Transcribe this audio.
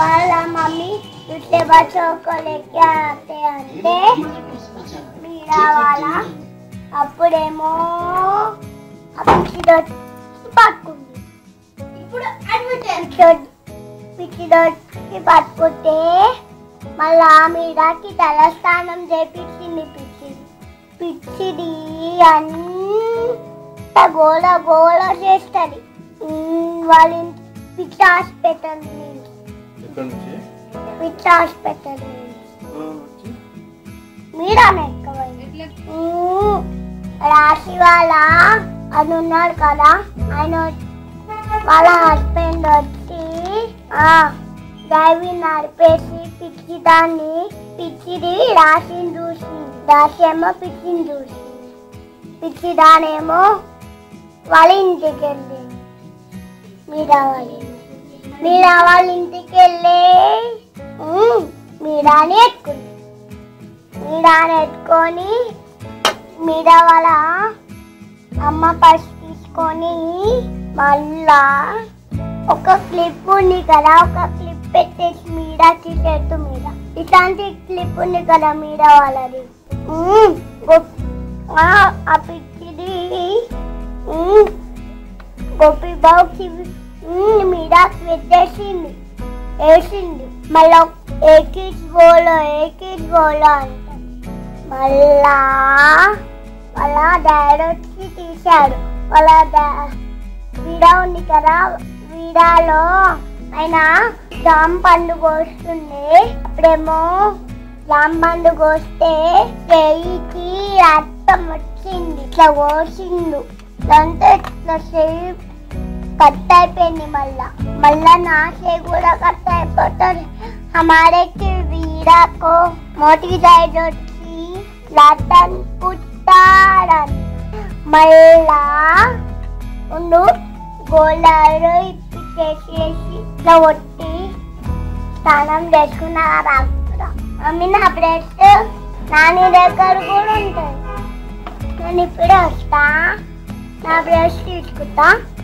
వాళ్ళ మమ్మీ దుట్టే బచ్చోకో లెక్క ఆతే అంటే మీరా వాళ్ళ అప్పుడేమో ఆ పిచ్చిదొచ్చి పట్టుకుంది ఇప్పుడు అడ్వర్టైజ్ పిచ్చిదొచ్చి పట్టుకుంటే మళ్ళా మీరాకి తలస్నానం చేపించింది పిచ్చి పిచ్చిది అంత గోల గోల చేస్తుంది వాళ్ళ ఇంటి పిచ్చి హాస్పిటల్ నుంచి ఎక్కడి నుంచి పిచ్చి హాస్పిటల్ నుంచి ఆ, వచ్చి మీరానే ఎక్కువ రాశి వాళ్ళ అని ఉన్నాడు కదా ఆయన వాళ్ళ హస్బెండ్ వచ్చి ఆ డ్రైవింగ్ నడిపేసి పిచ్చి దాన్ని పిచ్చిది రాశిని చూసి రాశి ఏమో పిచ్చిని చూసి పిచ్చి దానేమో వాళ్ళ ఇంటికి వెళ్ళింది మీరా వాళ్ళ ఇంటికి. మీరా వాళ్ళ ఇంటికి వెళ్ళి ఉమ్, మీరాని ఎత్తుకుంది మీరాని ఎత్తుకొని మీరా వాళ్ళ అమ్మ పర్స్ తీసుకొని మళ్ళా ఒక క్లిప్ ఉంది కదా ఒక క్లిప్ పెట్టేసి మీరా టీషర్ట్ మీద ఇట్లాంటి క్లిప్ ఉంది కదా మీరా వాళ్ళది ఉమ్, గొప్ప- ఆ ఆ పిచ్చిది ఉమ్, గోపి బాబుకి మీరా పెట్టేసింది వేసింది మళ్ళా ఏకిస్ బోలో ఏకిస్ బోలో అంటారు మళ్ళా వాళ్ళ డాడీ వచ్చి తీశాడు వాళ్ళ డా- వీడా ఉంది కదా వీడాలో ఆయన జామ పండు కోస్తుంది అప్పుడేమో జామ పండు కోస్తే చెయ్యికి రక్తం వచ్చింది ఇట్లా కోసిండు దాంతో ఇట్లా చెయ్యి కట్ అయిపోయింది మళ్ళా మళ్ళా నా చేయి కూడా కట్ అయిపోతుంది हमारे के वीरा को मोटी साइड వచ్చి లతన్ పుట్టాడన్ మళ్ళా ఉండు గోళాలు ఇప్పించేసేసి ఇట్లా కొట్టి స్నానం చేసుకున్నా రాకుండా మమ్మీ నా బ్రెస్ నాని దగ్గర కూడా ఉంటుంది నేను ఇప్పుడే వస్తా నా బ్రష్ తీసుకుంటా